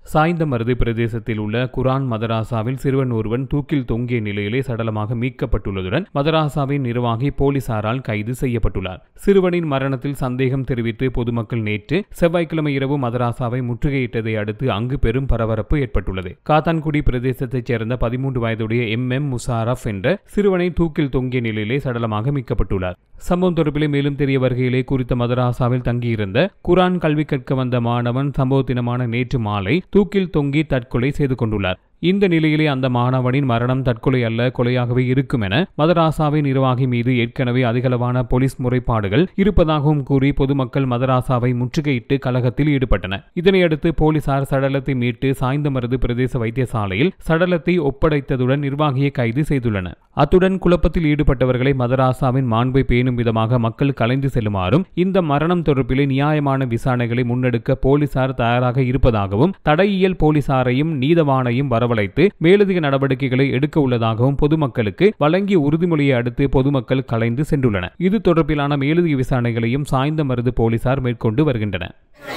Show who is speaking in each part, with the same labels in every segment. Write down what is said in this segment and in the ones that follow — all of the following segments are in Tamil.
Speaker 1: சாய்ந்தமருது பிரதேசத்தில் உள்ள குரான் மதராசாவில் சிறுவன் ஒருவன் தூக்கில் தொங்கிய நிலையிலே சடலமாக மீட்கப்பட்டுள்ளதுடன் மதராசாவின் நிர்வாகி போலீசாரால் கைது செய்யப்பட்டுள்ளார் சிறுவனின் மரணத்தில் சந்தேகம் தெரிவித்து பொதுமக்கள் நேற்று செவ்வாய்க்கிழமை இரவு மதராசாவை முற்றுகையிட்டதை அடுத்து அங்கு பெரும் பரபரப்பு ஏற்பட்டுள்ளது காத்தான்குடி பிரதேசத்தைச் சேர்ந்த பதிமூன்று வயதுடைய எம் எம் முசாரப் என்ற சிறுவனை தூக்கில் தொங்கிய நிலையிலே சடலமாக மீட்கப்பட்டுள்ளார் சம்பவம் தொடர்பிலே மேலும் தெரிய வருகையிலே குறித்த மதராசாவில் தங்கியிருந்த குரான் கல்வி கற்க வந்த மாணவன் சம்பவ தினமான நேற்று மாலை தூக்கில் தொங்கி தற்கொலை செய்து கொண்டுள்ளார் இந்த நிலையிலே அந்த மாணவனின் மரணம் தற்கொலை அல்ல கொலையாகவே இருக்கும் என மதராசாவின் நிர்வாகி மீது ஏற்கனவே அதிகளவான போலீஸ் முறைப்பாடுகள் இருப்பதாகவும் கூறி பொதுமக்கள் மதராசாவை முற்றுகையிட்டு கலகத்தில் ஈடுபட்டனர் இதனையடுத்து போலீசார் சடலத்தை மீட்டு சாய்ந்தமருது பிரதேச வைத்தியசாலையில் சடலத்தை ஒப்படைத்ததுடன் நிர்வாகியை கைது செய்துள்ளனர் அத்துடன் குழப்பத்தில் ஈடுபட்டவர்களை மதராசாவின் மாண்பை பேணும் விதமாக மக்கள் கலைந்து செல்லுமாறும் இந்த மரணம் தொடர்பிலே நியாயமான விசாரணைகளை முன்னெடுக்க போலீசார் தயாராக இருப்பதாகவும் தடையியல் போலீசாரையும் நீதவானையும் வரவழைத்து மேலதிக நடவடிக்கைகளை எடுக்க உள்ளதாகவும் பொதுமக்களுக்கு வழங்கிய உறுதிமொழியை அடுத்து பொதுமக்கள் கலைந்து சென்றுள்ளனர் இது தொடர்பிலான மேலதிக விசாரணைகளையும் சாய்ந்த மருது போலீசார் மேற்கொண்டு வருகின்றனர்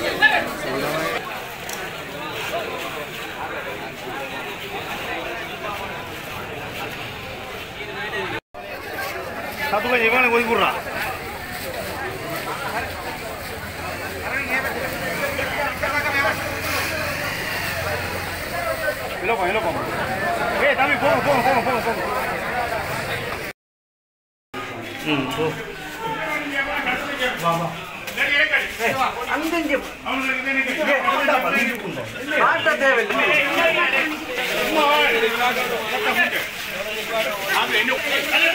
Speaker 2: சத்துவ இவனை ஒதுக்கி விட்றான் இலக்கம் இலக்கம் ஏய் தம்பி போங்க போங்க போங்க போங்க போங்க ம் போ
Speaker 3: அங்கிங்க மாட்ட தேவையில்லை
Speaker 2: அங்க என்ன